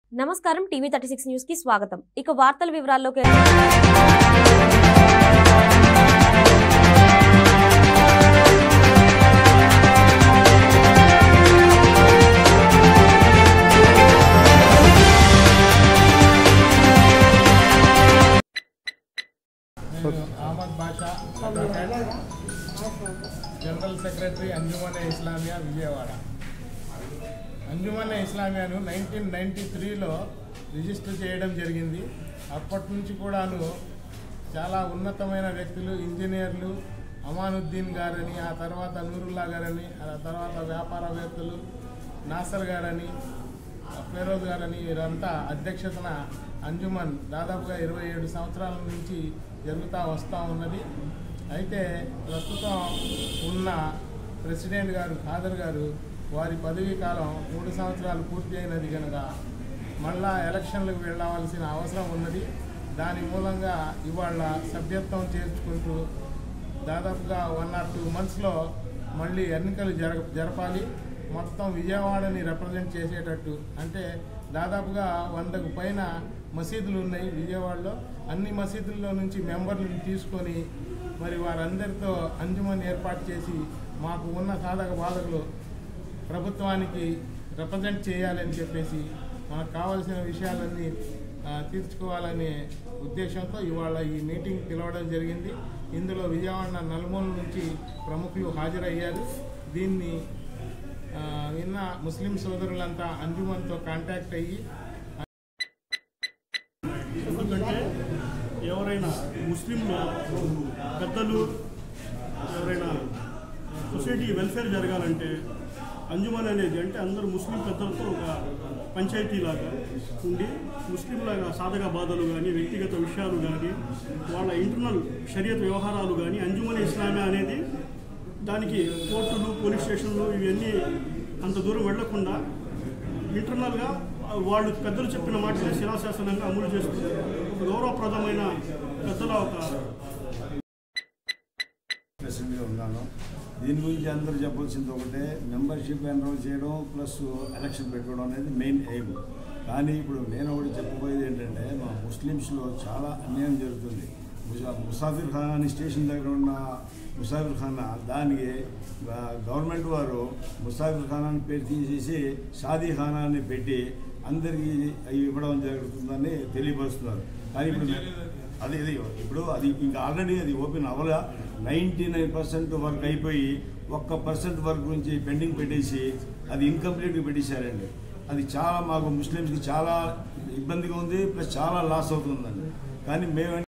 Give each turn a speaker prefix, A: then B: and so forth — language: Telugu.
A: నమస్కారం టీవీ థర్టీ సిక్స్ న్యూస్ కి స్వాగతం ఇక వార్తల వివరాల్లోకి
B: నేను Ahmed Basha advocate general secretary Anjumane Islamia Vijayawada Anjumane ఇస్లామియాను నైన్టీన్ నైంటీ త్రీలో రిజిస్టర్ చేయడం జరిగింది అప్పటి నుంచి కూడాను చాలా ఉన్నతమైన వ్యక్తులు ఇంజనీర్లు అమానుద్దీన్ గారని ఆ తర్వాత నూరుల్లా గారని ఆ తర్వాత వ్యాపారవేత్తలు నాసర్ గారని ఫెరోజ్ గారని వీరంతా అధ్యక్షతన అంజుమన్ దాదాపుగా ఇరవై ఏడు సంవత్సరాల నుంచి జరుగుతూ వస్తూ ఉన్నది అయితే ప్రస్తుతం ఉన్న ప్రెసిడెంట్ గారు ఖాదర్ గారు వారి పదవీ కాలం మూడు సంవత్సరాలు పూర్తి అయినది కనుక మళ్ళా ఎలక్షన్లకు వెళ్ళవలసిన అవసరం ఉన్నది దాని మూలంగా ఇవాళ సభ్యత్వం చేర్చుకుంటూ దాదాపుగా వన్ ఆర్ టూ మంత్స్లో మళ్ళీ ఎన్నికలు జర జరపాలి మొత్తం విజయవాడని రిప్రజెంట్ చేసేటట్టు అంటే దాదాపుగా వందకు పైన మసీదులు ఉన్నాయి విజయవాడలో అన్ని మసీదుల్లో నుంచి మెంబర్లను తీసుకొని మరి వారందరితో అంజుమని ఏర్పాటు చేసి మాకు ఉన్న సాధక బాధకులు ప్రభుత్వానికి రిప్రజెంట్ చేయాలని చెప్పేసి మనకు కావాల్సిన విషయాలన్నీ ఆ, తీర్చుకోవాలనే ఉద్దేశంతో ఇవాళ ఈ మీటింగ్ పిలవడం జరిగింది ఇందులో విజయవాడ నలుమూల నుంచి ప్రముఖులు హాజరయ్యారు దీన్ని ఆ, విన్న ముస్లిం సోదరులంతా అంజుమన్తో కాంటాక్ట్ అయ్యి
C: ఎందుకంటే ఎవరైనా ముస్లింలు పెద్దలు ఎవరైనా సొసైటీ వెల్ఫేర్ జరగాలంటే అంజుమన్ అనేది అంటే అందరూ ముస్లిం పెద్దలతో ఒక పంచాయతీ లాగా ఉండి ముస్లింలాగా సాధక బాధలు కానీ వ్యక్తిగత విషయాలు కానీ వాళ్ళ ఇంటర్నల్ షరియత్ వ్యవహారాలు కానీ అంజుమన్ ఇస్లామియా అనేది దానికి కోర్టులు పోలీస్ స్టేషన్లు ఇవన్నీ అంత దూరం వెళ్లకుండా ఇంటర్నల్గా వాళ్ళు పెద్దలు చెప్పిన మాటలే శిలాశాసనంగా అమలు చేస్తూ ఒక గౌరవప్రదమైన పెద్దల ఒక
D: ప్రెసిడెంట్గా ఉన్నాను దీని గురించి అందరూ చెప్పాల్సింది ఒకటే మెంబర్షిప్ ఎన్రోల్ చేయడం ప్లస్ ఎలక్షన్ పెట్టుకోవడం అనేది మెయిన్ ఎయిమ్ కానీ ఇప్పుడు నేను ఒకటి చెప్పబోయేది ఏంటంటే మా ముస్లిమ్స్లో చాలా అన్యాయం జరుగుతుంది ముసా- ముసాఫిర్ ఖానా అని స్టేషన్ దగ్గర ఉన్న ముసాఫిర్ ఖానా దానికి ఆ, గవర్నమెంట్ వారు ముసాఫిర్ ఖానా అని పేరు తీసేసి షాదీ ఖానా అని పెట్టి అందరికీ అవి ఇవ్వడం జరుగుతుందని తెలియపరుస్తున్నారు కానీ ఇప్పుడు మే- అది ఇది ఇప్పుడు అది ఇంకా ఆల్రెడీ అది ఓపెన్ అవ్వల నైంటీ నైన్ పర్సెంట్ వర్క్ అయిపోయి ఒక్క పర్సెంట్ వర్క్ గురించి పెండింగ్ పెట్టేసి అది ఇన్కంప్లీట్గా పెట్టేశారండి అది చాలా మాకు ముస్లిమ్స్కి చాలా ఇబ్బందిగా ఉంది ప్లస్ చాలా లాస్ అవుతుందండి కానీ మేము